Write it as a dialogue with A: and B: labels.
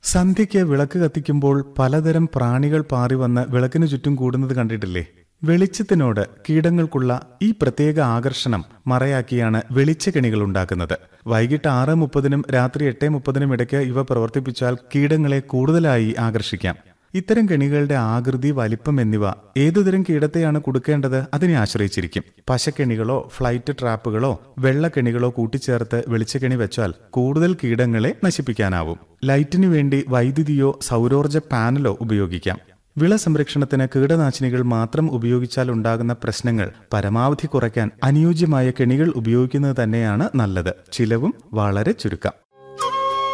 A: സന്ധ്യയ്ക്ക് വിളക്ക് കത്തിക്കുമ്പോൾ പലതരം പ്രാണികൾ പാറി വന്ന് വിളക്കിനു ചുറ്റും കൂടുന്നത് കണ്ടിട്ടില്ലേ വെളിച്ചത്തിനോട് കീടങ്ങൾക്കുള്ള ഈ പ്രത്യേക ആകർഷണം മറയാക്കിയാണ് വെളിച്ചക്കെണികൾ ഉണ്ടാക്കുന്നത് വൈകിട്ട് ആറ് മുപ്പതിനും രാത്രി എട്ട് മുപ്പതിനും ഇടയ്ക്ക് ഇവ പ്രവർത്തിപ്പിച്ചാൽ കീടങ്ങളെ കൂടുതലായി ആകർഷിക്കാം ഇത്തരം കെണികളുടെ ആകൃതി വലിപ്പം എന്നിവ ഏതുതരം കീടത്തെയാണ് കൊടുക്കേണ്ടത് അതിനെ ആശ്രയിച്ചിരിക്കും പശക്കെണികളോ ഫ്ലൈറ്റ് ട്രാപ്പുകളോ വെള്ളക്കെണികളോ കൂട്ടിച്ചേർത്ത് വെളിച്ചക്കെണി വെച്ചാൽ കൂടുതൽ കീടങ്ങളെ നശിപ്പിക്കാനാവും ലൈറ്റിനു വേണ്ടി വൈദ്യുതിയോ സൗരോർജ്ജ പാനലോ ഉപയോഗിക്കാം വിള സംരക്ഷണത്തിന് കീടനാശിനികൾ മാത്രം ഉപയോഗിച്ചാൽ ഉണ്ടാകുന്ന പ്രശ്നങ്ങൾ പരമാവധി കുറയ്ക്കാൻ അനുയോജ്യമായ കെണികൾ ഉപയോഗിക്കുന്നത് തന്നെയാണ് നല്ലത് ചിലവും വളരെ ചുരുക്കം